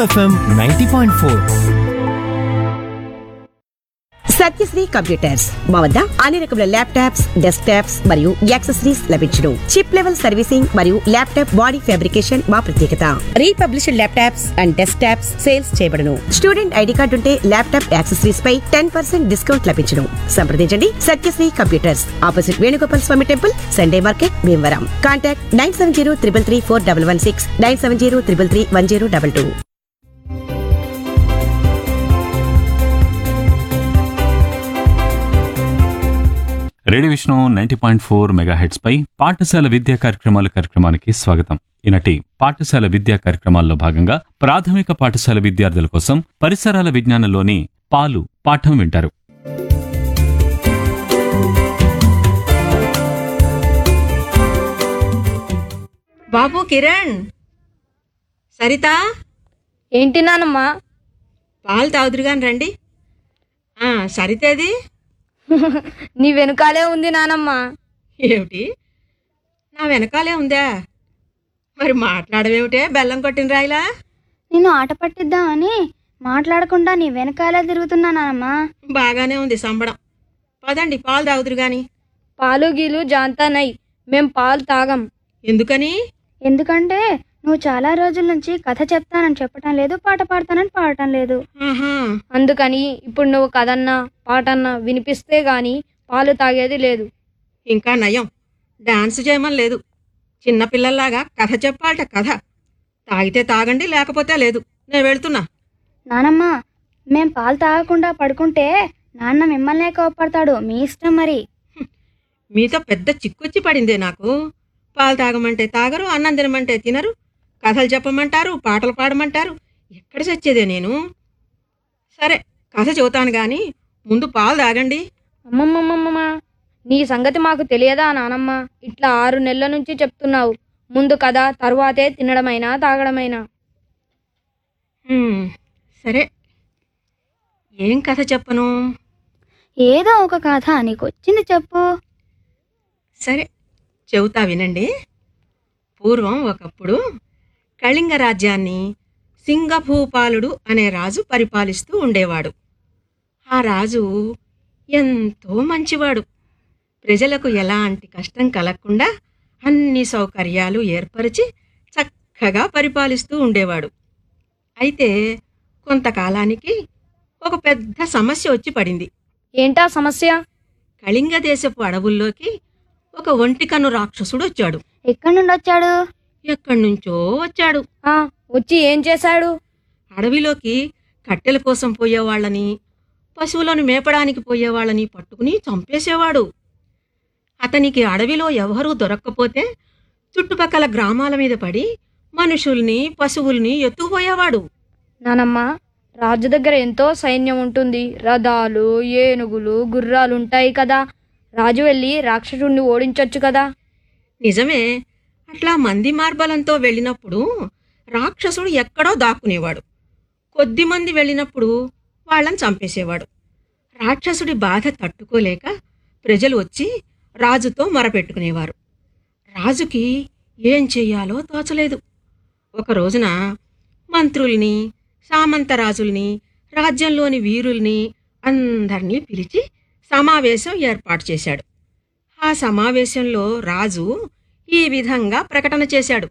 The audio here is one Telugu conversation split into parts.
FM ninety point four Satyasri computers మా వద్ద అన్ని రకముల ల్యాప్టాప్స్ డెస్క్ టాప్స్ మరియు యాక్సెసరీస్ లభించును చిప్ లెవెల్ సర్వీసింగ్ మరియు ల్యాప్టాప్ బాడీ ఫ్యాబ్రికేషన్ మా ప్రత్యేకత republished laptops and desktops sales చేయబడును స్టూడెంట్ ఐడి కార్డు ఉంటే ల్యాప్టాప్ యాక్సెసరీస్ పై టెన్ పర్సెంట్ డిస్కౌంట్ లభించును సంప్రదించండి Satyasri computers opposite Venugopal Swamy temple Sunday market Bhimavaram contact nine seven zero triple three four double one six nine seven zero triple three one zero double two radio Vishnu ninety point four megahertz పై పాఠశాల విద్యా కార్యక్రమాల కార్యక్రమానికి స్వాగతం ఈనాటి పాఠశాల విద్యా కార్యక్రమాల్లో భాగంగా ప్రాథమిక పాఠశాల విద్యార్థుల కోసం పరిసరాల విజ్ఞానంలోని పాలు పాఠం వింటారు బాబు కిరణ్ సరిత ఏంటి నానమ్మా పాలు తాగుదురుగాని రండి ఆ, సరితేది నీ వెనుకాలే ఉంది నానమ్మ ఏమిటి నా వెనకాలే ఉందా మరి మాట్లాడవేమిటే బెల్లం కొట్టిన రాయిలా నేను ఆట పట్టిద్దామని మాట్లాడకుండా నీ వెనకాలే తిరుగుతున్నానమ్మా బాగానే ఉంది సంబడం పదండి పాలు తాగుదురు గాని పాలు గీలు జాంతానై మేం పాలు తాగం ఎందుకని ఎందుకంటే నువ్వు చాలా రోజుల నుంచి కథ చెప్తానని చెప్పటం లేదు పాట పాడతానని పాడటం లేదు ఆహా అందుకని ఇప్పుడు నువ్వు కథన్నా పాటన్నా వినిపిస్తే గాని పాలు తాగేది లేదు ఇంకా నయం డాన్స్ చేయమని లేదు చిన్నపిల్లల్లాగా కథ చెప్పాలట కథ తాగితే తాగండి లేకపోతే లేదు నేను వెళ్తున్నా నానమ్మ మేం పాలు తాగకుండా పడుకుంటే నాన్న మిమ్మల్నే కోపడతాడు మీ ఇష్టం మరి మీతో పెద్ద చిక్కొచ్చి పడిందే నాకు పాలు తాగమంటే తాగరు అన్నం తినమంటే తినరు కథలు చెప్పమంటారు పాటలు పాడమంటారు ఎక్కడ చచ్చేదే నేను సరే కథ చెబుతాను కానీ ముందు పాలు తాగండి అమ్మమ్మమ్మమ్మ నీ సంగతి మాకు తెలియదా నానమ్మ ఇట్లా ఆరు నెలల నుంచి చెప్తున్నావు ముందు కథ తరువాతే తినడమైనా తాగడమైనా హ్మ్, సరే ఏం కథ చెప్పను ఏదో ఒక కథ నీకు వచ్చింది చెప్పు సరే చెబుతా వినండి పూర్వం ఒకప్పుడు కళింగ రాజ్యాన్ని సింగభూపాలుడు అనే రాజు పరిపాలిస్తూ ఉండేవాడు ఆ రాజు ఎంతో మంచివాడు ప్రజలకు ఎలాంటి కష్టం కలగకుండా అన్ని సౌకర్యాలు ఏర్పరిచి చక్కగా పరిపాలిస్తూ ఉండేవాడు అయితే కొంతకాలానికి ఒక పెద్ద సమస్య వచ్చి పడింది ఏంటా సమస్య కళింగ దేశపు అడవుల్లోకి ఒక ఒంటికన్ను రాక్షసుడు వచ్చాడు ఎక్కడి నుండి వచ్చాడు ఎక్కడి నుంచో వచ్చాడు ఆ వచ్చి ఏం చేశాడు అడవిలోకి కట్టెల కోసం పోయేవాళ్ళని పశువులను మేపడానికి పోయేవాళ్ళని పట్టుకుని చంపేసేవాడు అతనికి అడవిలో ఎవరూ దొరక్కపోతే చుట్టుపక్కల గ్రామాల మీద పడి మనుషుల్ని పశువుల్ని ఎత్తుకుపోయేవాడు నానమ్మ రాజు దగ్గర ఎంతో సైన్యం ఉంటుంది రథాలు ఏనుగులు గుర్రాలు ఉంటాయి కదా రాజు వెళ్ళి రాక్షసుడిని ఓడించొచ్చు కదా నిజమే అట్లా మంది మార్బలంతో వెళ్ళినప్పుడు రాక్షసుడు ఎక్కడో దాక్కునేవాడు కొద్ది మంది వెళ్ళినప్పుడు వాళ్ళని చంపేసేవాడు రాక్షసుడి బాధ తట్టుకోలేక ప్రజలు వచ్చి రాజుతో మొరపెట్టుకునేవారు రాజుకి ఏం చెయ్యాలో తోచలేదు ఒక రోజున మంత్రుల్ని సామంతరాజుల్ని రాజ్యంలోని వీరుల్ని అందర్నీ పిలిచి సమావేశం ఏర్పాటు చేశాడు ఆ సమావేశంలో రాజు ఈ విధంగా ప్రకటన చేశాడు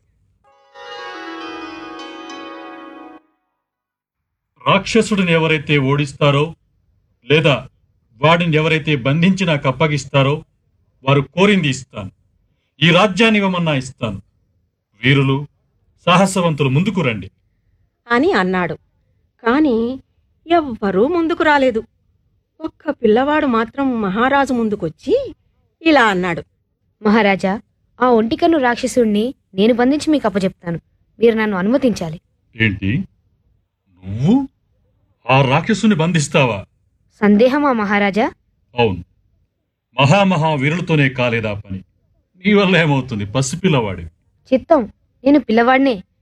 రాక్షసుడిని ఎవరైతే ఓడిస్తారో లేదా వాడిని ఎవరైతే బంధించి నాకు అప్పగిస్తారో వారు కోరింది ఇస్తాను ఈ రాజ్యాన్ని ఇవ్వమన్నా ఇస్తాను వీరులు సాహసవంతులు ముందుకు రండి అని అన్నాడు కానీ ఎవ్వరూ ముందుకు రాలేదు ఒక్క పిల్లవాడు మాత్రం మహారాజు ముందుకొచ్చి ఇలా అన్నాడు మహారాజా ఆ ఒంటికన్ను రాక్షసుణ్ణి నేను బంధించి మీకు అప్పచెప్తాను మీరు నన్ను అనుమతించాలి ఏంటి నువ్వు ఆ రాక్షసుని బంధిస్తావా సందేహమా మహారాజా అవును మహామహా వీరులతోనే కాలేదా పని నీ వల్ల ఏమవుతుంది పసిపిల్లవాడివి చిత్తం నేను పిల్లవాడినే